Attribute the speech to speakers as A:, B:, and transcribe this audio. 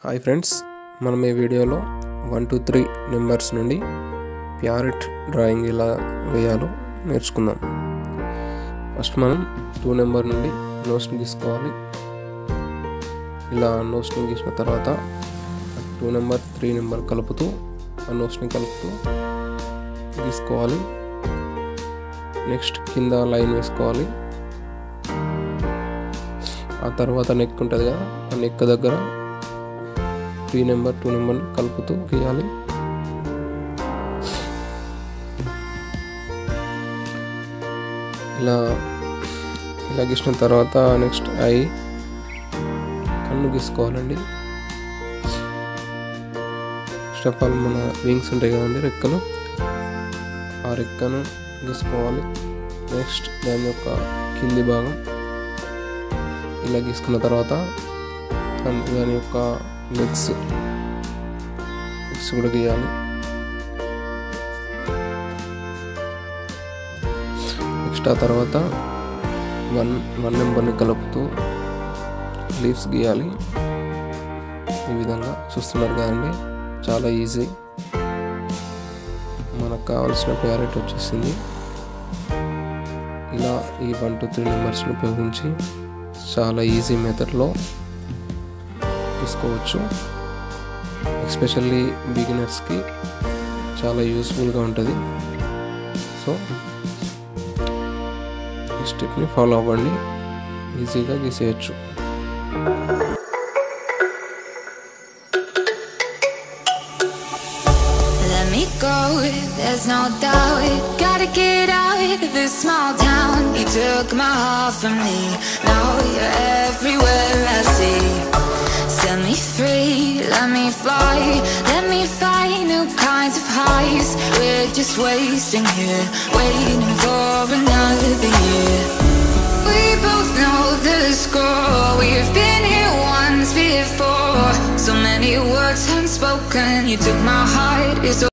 A: Hi friends మనం ఈ వీడియోలో వన్ టూ త్రీ నెంబర్స్ నుండి ప్యారెట్ డ్రాయింగ్ ఎలా వేయాలో నేర్చుకుందాం ఫస్ట్ మనం టూ నెంబర్ నుండి నోస్ని గీసుకోవాలి ఇలా నోస్ని గీసిన తర్వాత టూ నెంబర్ త్రీ నెంబర్ కలుపుతూ ఆ నోస్ని కలుపుతూ గీసుకోవాలి నెక్స్ట్ కింద లైన్ వేసుకోవాలి ఆ తర్వాత నెక్ ఉంటుంది కదా ఆ నెక్ దగ్గర త్రీ నెంబర్ టూ నెంబర్ కలుపుతూ గీయాలి ఇలా ఇలా గీసిన తర్వాత నెక్స్ట్ ఐ కన్ను గీసుకోవాలండి ఫస్ట్ ఆఫ్ ఆల్ మన వింగ్స్ ఉంటాయి కదండి రెక్కలు ఆ రెక్కను గీసుకోవాలి నెక్స్ట్ దాని యొక్క కింది భాగం ఇలా గీసుకున్న తర్వాత దాని యొక్క లెగ్స్ లెగ్స్ కూడా గీయాలి నెక్స్ట్ ఆ తర్వాత వన్ వన్ నెంబర్ని కలుపుతూ లీవ్స్ గీయాలి ఈ విధంగా చూస్తున్నారు కదండి చాలా ఈజీ మనకు కావాల్సిన ప్యారెట్ వచ్చేసింది ఇలా ఈ వన్ టూ త్రీ నెంబర్స్ని ఉపయోగించి చాలా ఈజీ మెథడ్లో తీసుకోవచ్చు ఎస్పెషల్లీ బిగినర్స్కి చాలా యూస్ఫుల్గా ఉంటుంది సో ఈ స్టెప్ని ఫాలో అవ్వండి ఈజీగా గీసేయచ్చు
B: Let me go, there's no doubt. Gotta get out of this small town. You took my heart from me, now you're everywhere I see. Set me free, let me fly. Let me find new kinds of highs. We're just wasting here, waiting for another year. We both know the score. We've been here once before. So many words unspoken. You took my heart. It's